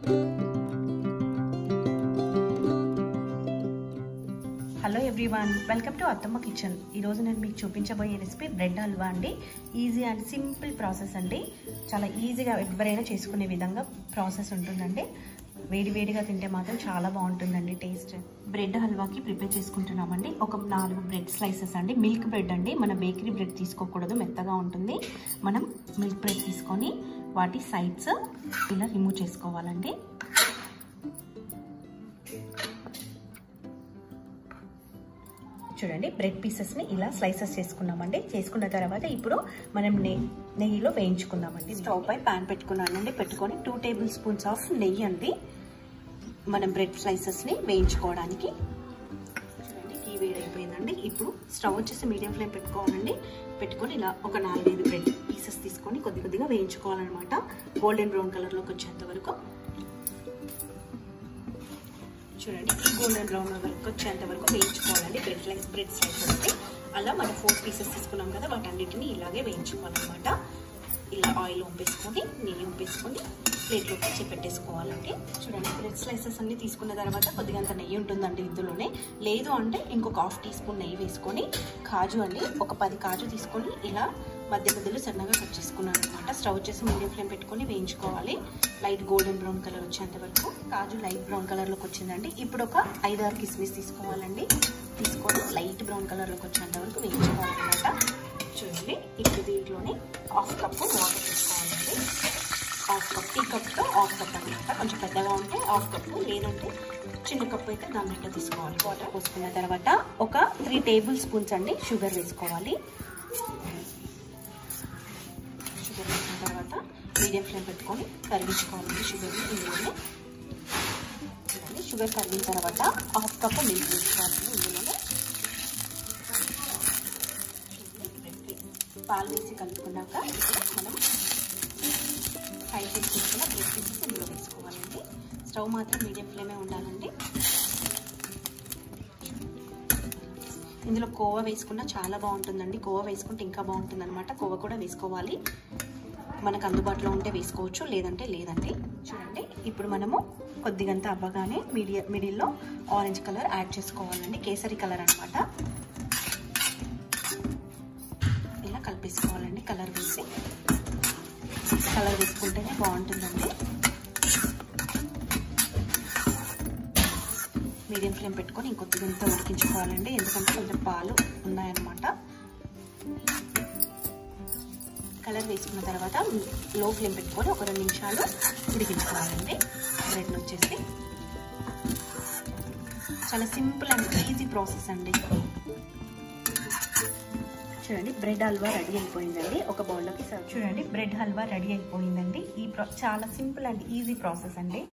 hello everyone welcome to Attamma kitchen ఈరోజు నేను మీకు చూపించబోయే రెసిపీ బ్రెడ్ హల్వా అండి ఈజీ అండ్ సింపుల్ ప్రాసెస్ అండి చాలా ఈజీగా ఎవరైనా చేసుకునే విధంగా ప్రాసెస్ ఉంటుందండి వేడి వేడిగా తింటే మాత్రం చాలా బాగుంటుందండి టేస్ట్ బ్రెడ్ హల్వాకి ప్రిపేర్ చేసుకుంటున్నామండి ఒక నాలుగు బ్రెడ్ స్లైసెస్ అండి మిల్క్ బ్రెడ్ అండి మన బేకరీ బ్రెడ్ తీసుకోకూడదు మెత్తగా ఉంటుంది మనం మిల్క్ బ్రెడ్ తీసుకొని వాటి సైడ్స్ ఇలా రిమూవ్ చేసుకోవాలండి చూడండి బ్రెడ్ పీసెస్ని ఇలా స్లైసెస్ చేసుకున్నామండి చేసుకున్న తర్వాత ఇప్పుడు మనం నెయ్యి నెయ్యిలో వేయించుకుందామండి స్టవ్ పై ప్యాన్ పెట్టుకున్నానండి పెట్టుకొని టూ టేబుల్ స్పూన్స్ ఆఫ్ నెయ్యి అండి మనం బ్రెడ్ స్లైసెస్ని వేయించుకోవడానికి చూడండి ఈ వేడైపోయిందండి ఇప్పుడు స్టవ్ వచ్చేసి మీడియం ఫ్లేమ్ పెట్టుకోవాలండి పెట్టుకొని ఇలా ఒక నాలుగైదు బ్రెడ్ పీసెస్ తీసుకొని కొద్ది కొద్దిగా వేయించుకోవాలన్నమాట గోల్డెన్ బ్రౌన్ కలర్లోకి వచ్చేంత వరకు చూడండి ఈ గోల్డెన్ బ్రౌన్ వరకు వచ్చేంత వరకు వేయించుకోవాలండి బ్రెడ్ స్లైస్ బ్రెడ్ స్లైసెస్ని అలా మన ఫోర్ పీసెస్ తీసుకున్నాం కదా వాటన్నిటిని ఇలాగే వేయించుకోవాలన్నమాట ఇలా ఆయిల్ వంపేసుకొని నెయ్యి వంపేసుకొని ప్లేట్లోకి వచ్చి పెట్టేసుకోవాలండి చూడండి బ్రెడ్ స్లైసెస్ అన్ని తీసుకున్న తర్వాత కొద్దిగా అంత నెయ్యి ఉంటుందండి ఇందులోనే లేదు అంటే ఇంకొక హాఫ్ టీ స్పూన్ నెయ్యి వేసుకొని కాజు అండి ఒక పది కాజు తీసుకొని ఇలా మధ్య మధ్యలో సన్నగా కట్ చేసుకున్నాను అనమాట స్టవ్ వచ్చేసి మీడియం ఫ్లేమ్ పెట్టుకొని వేయించుకోవాలి లైట్ గోల్డెన్ బ్రౌన్ కలర్ వచ్చేంత వరకు కాజు లైట్ బ్రౌన్ కలర్లోకి వచ్చిందండి ఇప్పుడు ఒక ఐదారు కిస్మిస్ తీసుకోవాలండి తీసుకొని లైట్ బ్రౌన్ కలర్లోకి వచ్చేంత వరకు వేయించుకోవాలన్నమాట చూడండి ఇప్పుడు దీంట్లోనే హాఫ్ కప్పు వాటర్ తీసుకోవాలండి హాఫ్ కప్ టీ కప్తో హాఫ్ కప్ అనమాట కొంచెం పెద్దగా ఉంటే హాఫ్ కప్పు లేదంటే చిన్న కప్పు అయితే దాంట్లో తీసుకోవాలి వాటర్ పోసుకున్న తర్వాత ఒక త్రీ టేబుల్ స్పూన్స్ అండి షుగర్ వేసుకోవాలి షుగర్ వేసిన తర్వాత మీడియం ఫ్లేమ్ పెట్టుకొని కరిగించుకోవాలండి షుగర్ని ఇందులోనే చూడండి షుగర్ కరిగిన తర్వాత హాఫ్ కప్ మిల్క్ వేసుకోవాలండి ఇందులోనే పాలు వేసి కలుపుకున్నాక మనం ఫ్రై చేసి తీసుకున్న బ్రెడ్ పీసెస్ ఇందులో వేసుకోవాలండి స్టవ్ మాత్రం మీడియం ఫ్లేమే ఉండాలండి ఇందులో కోవా వేసుకున్నా చాలా బాగుంటుందండి కోవా వేసుకుంటే ఇంకా బాగుంటుంది అనమాట కోవా కూడా వేసుకోవాలి మనకు అందుబాటులో ఉంటే వేసుకోవచ్చు లేదంటే లేదండి చూడండి ఇప్పుడు మనము కొద్దిగంత అవ్వగానే మీడియ మిడిల్లో ఆరెంజ్ కలర్ యాడ్ చేసుకోవాలండి కేసరి కలర్ అనమాట ఇలా కలిపేసుకోవాలండి కలర్ వేసి కలర్ వేసుకుంటేనే బాగుంటుందండి మీడియం ఫ్లేమ్ పెట్టుకొని ఇంకొద్దిగా ఇంత ఉడికించుకోవాలండి ఎందుకంటే కొంచెం పాలు ఉన్నాయన్నమాట కలర్ వేసుకున్న తర్వాత లో ఫ్లేమ్ పెట్టుకొని ఒక రెండు నిమిషాలు ఉడికించుకోవాలండి బ్రెడ్ వచ్చేసి చాలా సింపుల్ అండ్ ఈజీ ప్రాసెస్ అండి చూడండి బ్రెడ్ హల్వా రెడీ అయిపోయిందండి ఒక బౌల్లోకి సర్వ్ చూడండి బ్రెడ్ హల్వా రెడీ అయిపోయిందండి ఈ చాలా సింపుల్ అండ్ ఈజీ ప్రాసెస్ అండి